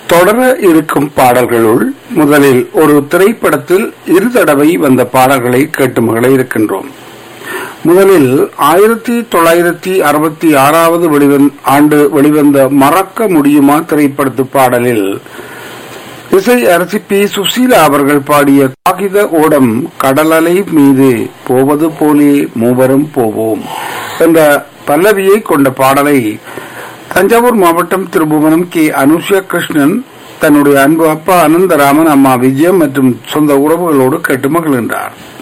தொடர இருக்கும் பாடல்களுள் முதலில் ஒரு திரைப்படத்தில் இரு தடவை வந்த பாடல்களை கேட்டு மகள இருக்கின்றோம் முதலில் ஆயிரத்தி தொள்ளாயிரத்தி அறுபத்தி ஆறாவது வெளிவந் ஆண்டு வெளிவந்த மறக்க முடியுமா திரைப்படத்து பாடலில் இசை அரசி பி சுசீலா அவர்கள் பாடிய காகித ஓடம் கடலலை மீது போவது போலே மூவரும் போவோம் என்ற பல்லவியை கொண்ட பாடலை தஞ்சாவூர் மாவட்டம் திருபுவனம் கே அனுஷா கிருஷ்ணன் தன்னுடைய அன்பு அப்பா அனந்தராமன் அம்மா விஜயம் மற்றும் சொந்த உறவுகளோடு கேட்டு மகிழ்கின்றார்